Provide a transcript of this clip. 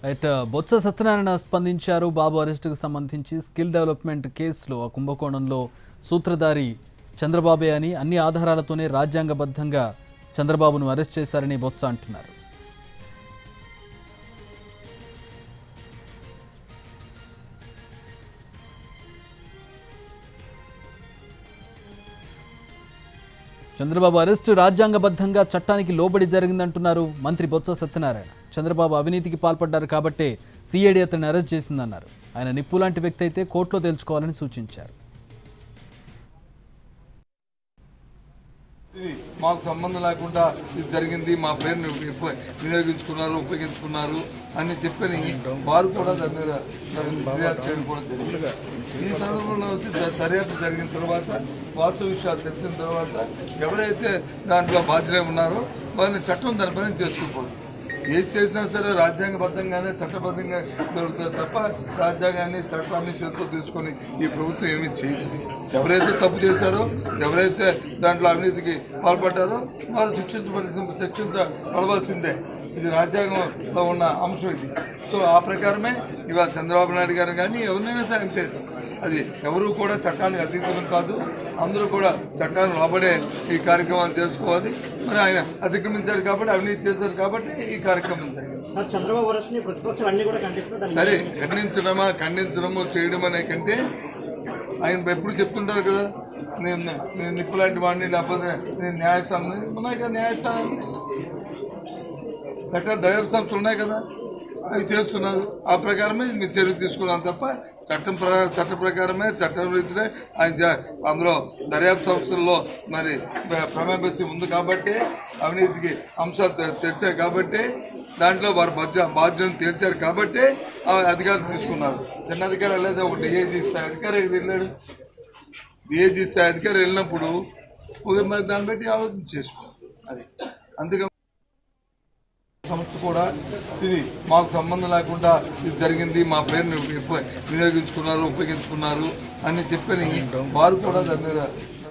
right Botsa Satyanarayana స్పందించారు బాబు అరెస్టుకు సంబంధించి స్కిల్ డెవలప్మెంట్ కేసులో ఆ కుంభకోణంలో సూత్రధారి చంద్రబాబే అని అన్ని ఆధారాలతోనే రాజ్యాంగబద్ధంగా చంద్రబాబును అరెస్ట్ చేశారని బొత్స అంటున్నారు చంద్రబాబు అరెస్టు రాజ్యాంగబద్ధంగా చట్టానికి లోబడి జరిగిందంటున్నారు మంత్రి బొత్స సత్యనారాయణ చంద్రబాబు అవినీతికి పాల్పడ్డారు కాబట్టే సిఐడి అతన్ని అరెస్ట్ చేసిందన్నారు ఆయన నిప్పు లాంటి వ్యక్తి అయితే కోర్టులో తేల్చుకోవాలని సూచించారు ఇది మాకు సంబంధం లేకుండా ఇది జరిగింది మా పేరుని ఉప- వినియోగించుకున్నారు ఉపయోగించుకున్నారు అని చెప్పని వారు కూడా దాని మీద ఫిర్యాదు చేయడం కూడా జరిగింది ఈ సందర్భంలో వచ్చి ద- దర్యాప్తు జరిగిన తర్వాత వాస్తవ విషయాలు తెలిసిన తర్వాత ఎవరైతే దాంట్లో బాధ్యులై ఉన్నారో వారిని చట్టం దాని పని చేసుకుపోతుంది ఏది చేసినా సరే రాజ్యాంగబద్ధంగానే చట్టబద్ధంగా జరుగుతుంది తప్ప రాజ్యాంగాన్ని చట్టాన్ని చేతితో తీసుకొని ఈ ప్రభుత్వం ఏమీ చేయదు ఎవరైతే తప్పు చేశారో ఎవరైతే దాంట్లో అవినీతికి పాల్పడ్డారో వారు శిక్షించబడి శిక్షించబడవలసిందే ఇది రాజ్యాంగంలో ఉన్న అంశం ఇది సో ఆ ప్రకారమే ఇవాళ చంద్రబాబు నాయుడు గారు కానీ ఎవరినైనా సరే అంతే అది ఎవరు కూడా చట్టానికి అతీతం కాదు అందరూ కూడా చట్టాన్ని లోబడే ఈ కార్యక్రమాలు చేసుకోవాలి మరి ఆయన అతిక్రమించారు కాబట్టి అవినీతి చేశారు కాబట్టి ఈ కార్యక్రమం జరిగింది సార్ చంద్రబాబు అరెస్ట్ ని ప్రతిపక్షాలు అన్ని కూడా ఖండిస్తున్నారు సరే ఖండించడమా ఖండించడము చేయడం అనే కంటే ఆయన ఎప్పుడు చెప్తుంటారు కదా నేను నేను నిప్పులాంటి వాడిని లేకపోతే నేను న్యాయస్థానం ఉన్నాయి కదా న్యాయస్థానం చట్ట దర్యాప్తు సంస్థలు ఉన్నాయి కదా అవి చేస్తున్నారు ఆ ప్రకారమే మీరు చర్య తీసుకున్నాం తప్ప చట్టం ప్ర- చట్ట ప్రకారమే చట్టం రీతిలో ఆయన జ- అందులో దర్యాప్తు సంస్థల్లో మరి ప్ర- ప్రమేపసి ఉంది కాబట్టి అవినీతికి అంశాలు తె- తెలిసాయి కాబట్టి దాంట్లో వారు బాధ్య బాధ్యతను తీర్చారు కాబట్టి ఆ అధికారులు తీసుకున్నారు చిన్న అధికారి వెళ్ళేది ఒక డిఏజీ స్థాయి అధికారి వెళ్ళాడు డిఏజీ స్థాయి అధికారి వెళ్ళినప్పుడు మరి దాన్ని బట్టి ఆలోచన చేసుకోవాలి అది అందుకే సంస్థ కూడా ఇది మాకు సంబంధం లేకుండా ఇది జరిగింది మా పేరుని ఉప- వినియోగించుకున్నారు ఉపయోగించుకున్నారు అని చెప్పని వారు కూడా దాని మీద